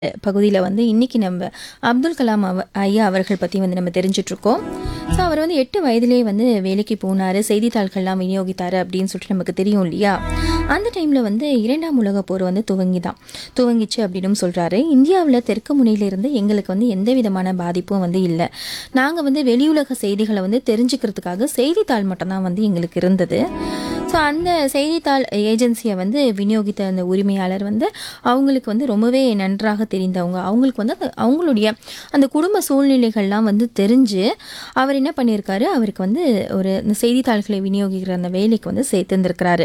பகுதியில் வந்து இன்னைக்கு நம்ம அப்துல் கலாம் அவ ஐயா அவர்கள் பற்றி வந்து நம்ம தெரிஞ்சிட்ருக்கோம் ஸோ அவர் வந்து எட்டு வயதிலேயே வந்து வேலைக்கு போனார் செய்தித்தாள்கள்லாம் விநியோகித்தார் அப்படின்னு சொல்லிட்டு நமக்கு தெரியும் இல்லையா அந்த டைமில் வந்து இரண்டாம் உலகப் போர் வந்து துவங்கி தான் துவங்கிச்சு அப்படின்னு சொல்கிறாரு இந்தியாவில் தெற்கு முனையிலிருந்து எங்களுக்கு வந்து எந்த விதமான பாதிப்பும் வந்து இல்லை நாங்கள் வந்து வெளியுலக செய்திகளை வந்து தெரிஞ்சுக்கிறதுக்காக செய்தித்தாள் மட்டும்தான் வந்து எங்களுக்கு இருந்தது ஸோ அந்த செய்தித்தாள் ஏஜென்சியை வந்து விநியோகித்த அந்த உரிமையாளர் வந்து அவங்களுக்கு வந்து ரொம்பவே நன்றாக தெரிந்தவங்க அவங்களுக்கு வந்து அந்த- அவங்களுடைய அந்த குடும்ப சூழ்நிலைகள்லாம் வந்து தெரிஞ்சு அவர் என்ன பண்ணியிருக்காரு அவருக்கு வந்து ஒரு இந்த செய்தித்தாள்களை விநியோகிக்கிற அந்த வேலைக்கு வந்து சேர்த்துருந்துருக்கிறாரு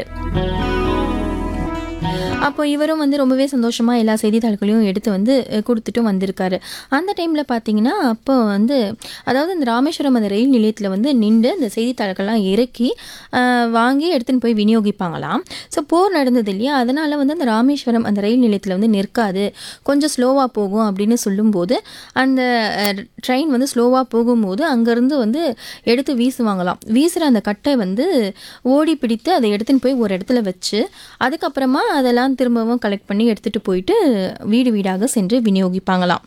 அப்போ இவரும் வந்து ரொம்பவே சந்தோஷமா எல்லா செய்தித்தாள்களையும் எடுத்து வந்து அஹ், கொடுத்துட்டும் வந்திருக்காரு அந்த டைம்ல பார்த்தீங்கன்னா அப்போ வந்து அதாவது இந்த ராமேஸ்வரம் அந்த ரயில் நிலையத்தில் வந்து நின்று அந்த செய்தித்தாள்கள்லாம் இறக்கி அஹ், வாங்கி எடுத்துன்னு போய் விநியோகிப்பாங்களாம் ஸோ போர் நடந்தது இல்லையா அதனால வந்து அந்த ராமேஸ்வரம் அந்த ரயில் நிலையத்தில் வந்து நிற்காது கொஞ்சம் ஸ்லோவாக போகும் அப்படின்னு சொல்லும்போது அந்த ட்ரெயின் வந்து ஸ்லோவாக போகும்போது அங்கேருந்து வந்து எடுத்து வீசுவாங்களாம் வீசுகிற அந்த கட்டை வந்து ஓடி பிடித்து அதை எடுத்துன்னு போய் ஒரு இடத்துல வச்சு அதுக்கப்புறமா அதெல்லாம் திரும்பவும் கலெக்ட் பண்ணி எடுத்துகிட்டு போயிட்டு வீடு வீடாக சென்று விநியோகிப்பாங்களாம்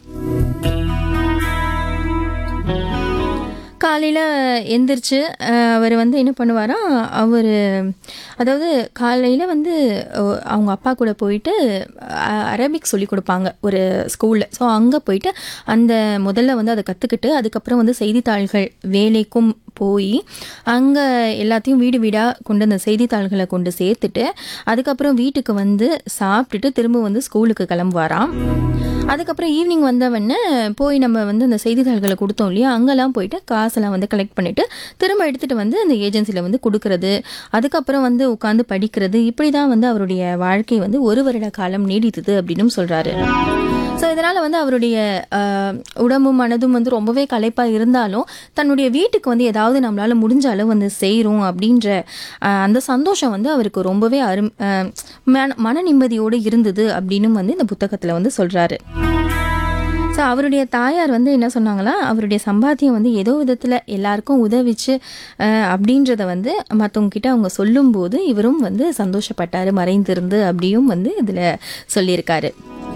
காலையில் எந்திரிச்சு அஹ், அவர் வந்து என்ன பண்ணுவாராம் அவர் அதாவது காலையில் வந்து அஹ், அவங்க அப்பா கூட போயிட்டு அஹ், அரபிக் சொல்லி கொடுப்பாங்க ஒரு ஸ்கூலில் ஸோ அங்கே போயிட்டு அந்த முதல்ல வந்து அதை கற்றுக்கிட்டு அதுக்கப்புறம் வந்து செய்தித்தாள்கள் வேலைக்கும் போய் அங்கே எல்லாத்தையும் வீடு வீடாக கொண்டு அந்த செய்தித்தாள்களை கொண்டு சேர்த்துட்டு அதுக்கப்புறம் வீட்டுக்கு வந்து சாப்பிட்டுட்டு திரும்ப வந்து ஸ்கூலுக்கு கிளம்புவாராம் அதுக்கப்புறம் ஈவினிங் வந்தவொடனே போய் நம்ம வந்து அந்த செய்தித்தாள்களை கொடுத்தோம் இல்லையா அங்கெல்லாம் போயிட்டு காசெல்லாம் வந்து கலெக்ட் பண்ணிட்டு திரும்ப எடுத்துட்டு வந்து அந்த ஏஜென்சியில் வந்து கொடுக்கறது அதுக்கப்புறம் வந்து உட்காந்து படிக்கிறது இப்படி தான் வந்து அவருடைய வாழ்க்கை வந்து ஒரு வருட காலம் நீடித்தது அப்படின்னு சொல்றாரு ஸோ இதனால் வந்து அவருடைய ஆஹ், உடம்பும் மனதும் வந்து ரொம்பவே களைப்பாக இருந்தாலும் தன்னுடைய வீட்டுக்கு வந்து ஏதாவது நம்மளால முடிஞ்ச அளவு வந்து செய்கிறோம் அப்படின்ற ஆஹ், அந்த சந்தோஷம் வந்து அவருக்கு ரொம்பவே அரும் ஆஹ், மன மன நிம்மதியோடு இருந்தது அப்படின்னு வந்து இந்த புத்தகத்தில் வந்து சொல்கிறாரு ஸோ அவருடைய தாயார் வந்து என்ன சொன்னாங்களா அவருடைய சம்பாத்தியம் வந்து ஏதோ விதத்தில் எல்லாருக்கும் உதவிச்சு அஹ், அப்படின்றத வந்து மற்றவங்க கிட்ட அவங்க சொல்லும்போது இவரும் வந்து சந்தோஷப்பட்டார் மறைந்திருந்து அப்படியும் வந்து இதில் சொல்லியிருக்காரு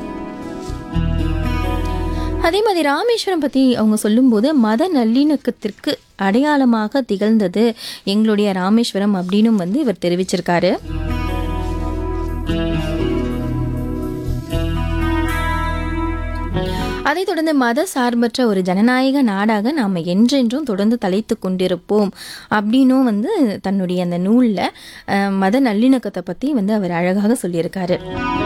அதே மாதிரி ராமேஸ்வரம் பற்றி அவங்க சொல்லும்போது மத நல்லிணக்கத்திற்கு அடையாளமாக திகழ்ந்தது எங்களுடைய ராமேஸ்வரம் அப்படின்னும் வந்து இவர் தெரிவிச்சிருக்காரு அதைத் தொடர்ந்து மத சார்பற்ற ஒரு ஜனநாயக நாடாக நாம் என்றென்றும் தொடர்ந்து தலைத்து கொண்டிருப்போம் அப்படின்னும் வந்து தன்னுடைய அந்த நூலில் மத நல்லிணக்கத்தை பற்றி வந்து அவர் அழகாக சொல்லியிருக்காரு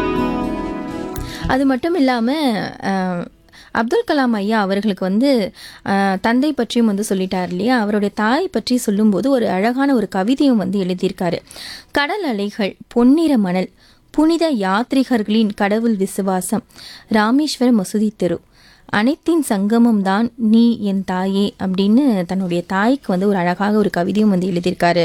அது மட்டும் இல்லாமல் அப்துல் கலாம் ஐயா அவர்களுக்கு வந்து அஹ், தந்தை பற்றியும் வந்து சொல்லிட்டார் இல்லையா அவருடைய தாய் பற்றி சொல்லும்போது ஒரு அழகான ஒரு கவிதையும் வந்து எழுதியிருக்காரு கடல் அலைகள் பொன்னிற மணல் புனித யாத்ரிகர்களின் கடவுள் விசுவாசம் ராமேஸ்வர மசூதி தெரு அனைத்தின் சங்கமம் தான் நீ என் தாயே அப்படின்னு தன்னுடைய தாய்க்கு வந்து ஒரு அழகாக ஒரு கவிதையும் வந்து எழுதியிருக்காரு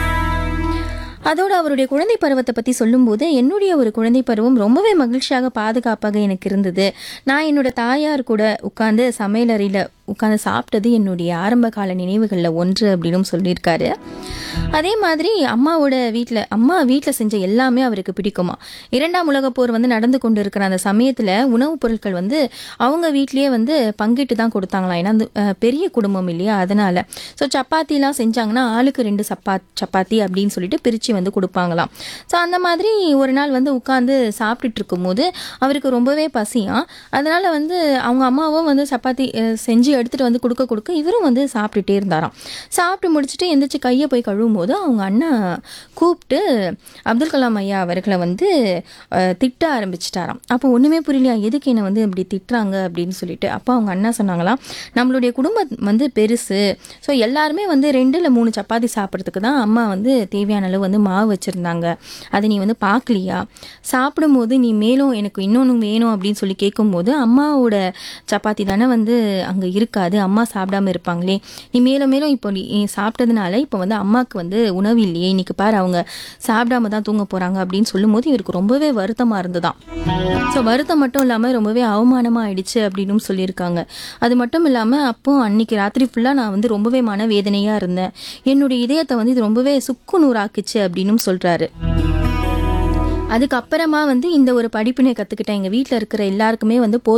அதோடு அவருடைய குழந்தை பருவத்தை பற்றி சொல்லும்போது என்னுடைய ஒரு குழந்தை பருவம் ரொம்பவே மகிழ்ச்சியாக பாதுகாப்பாக எனக்கு இருந்தது நான் என்னோட தாயார் கூட உட்காந்து சமையலறையில் உட்காந்து சாப்பிட்டது என்னுடைய ஆரம்ப கால நினைவுகளில் ஒன்று அப்படின்னு சொல்லியிருக்காரு அதே மாதிரி அம்மாவோட வீட்டில் அம்மா வீட்டில் செஞ்ச எல்லாமே அவருக்கு பிடிக்குமா இரண்டாம் உலகப் போர் வந்து நடந்து கொண்டு இருக்கிற அந்த சமயத்தில் உணவுப் பொருட்கள் வந்து அவங்க வீட்லேயே வந்து பங்கிட்டு தான் கொடுத்தாங்களாம் ஏன்னா அந்த அஹ், பெரிய குடும்பம் இல்லையா அதனால ஸோ சப்பாத்திலாம் செஞ்சாங்கன்னா ஆளுக்கு ரெண்டு சப்பா சப்பாத்தி அப்படின்னு சொல்லிட்டு பிரித்து வந்து கொடுப்பாங்களாம் ஸோ அந்த மாதிரி ஒரு நாள் வந்து உட்காந்து சாப்பிட்டுட்டு இருக்கும்போது அவருக்கு ரொம்பவே பசியாம் அதனால வந்து அவங்க அம்மாவும் வந்து சப்பாத்தி அஹ், செஞ்சு எடுத்துட்டு வந்து கொடுக்க கொடுக்க இவரும் வந்து சாப்பிட்டுட்டே இருந்தாராம் சாப்பிட்டு முடிச்சுட்டு எந்திரிச்சு கையை போய் கழுவும் போது அவங்க அண்ணா கூப்பிட்டு அப்துல் கலாம் ஐயா அவர்களை வந்து அஹ், திட்ட ஆரம்பிச்சிட்டாராம் அப்போ ஒன்றுமே புரியலையா எதுக்கு என்னை வந்து இப்படி திட்டுறாங்க அப்படின்னு சொல்லிட்டு அப்போ அவங்க அண்ணா சொன்னாங்களாம் நம்மளுடைய குடும்பம் வந்து பெருசு ஸோ எல்லாருமே வந்து ரெண்டு இல்லை மூணு சப்பாத்தி சாப்பிட்றதுக்கு தான் அம்மா வந்து தேவையான அளவு வந்து மாவு வச்சுருந்தாங்க அதை நீ வந்து பார்க்கலையா சாப்பிடும்போது நீ மேலும் எனக்கு இன்னொன்று வேணும் அப்படின்னு சொல்லி கேட்கும்போது அம்மாவோட சப்பாத்தி தானே வந்து அங்கே இருக்காது அம்மா சாப்பிடாம இருப்பாங்களே நீ மேலும் மேலும் இப்போ நீ சாப்பிட்டதுனால இப்போ வந்து அம்மாவுக்கு வந்து உணவு இல்லையே இன்னைக்கு பாரு அவங்க சாப்பிடாம தான் தூங்க போகிறாங்க அப்படின்னு சொல்லும்போது இவருக்கு ரொம்பவே வருத்தமாக இருந்ததாம் ஸோ வருத்தம் மட்டும் இல்லாமல் ரொம்பவே அவமானமாக ஆயிடுச்சு அப்படின்னு சொல்லியிருக்காங்க அது மட்டும் இல்லாமல் அப்போ அன்னைக்கு ராத்திரி ஃபுல்லாக நான் வந்து ரொம்பவே மனவேதனையாக இருந்தேன் என்னுடைய இதயத்தை வந்து இது ரொம்பவே சுக்கு நூறாக்குச்சு அப்படின்னு சொல்கிறாரு அதுக்கப்புறமா வந்து இந்த ஒரு படிப்பினை கற்றுக்கிட்டேன் எங்கள் வீட்டில் இருக்கிற எல்லாருக்குமே வந்து போ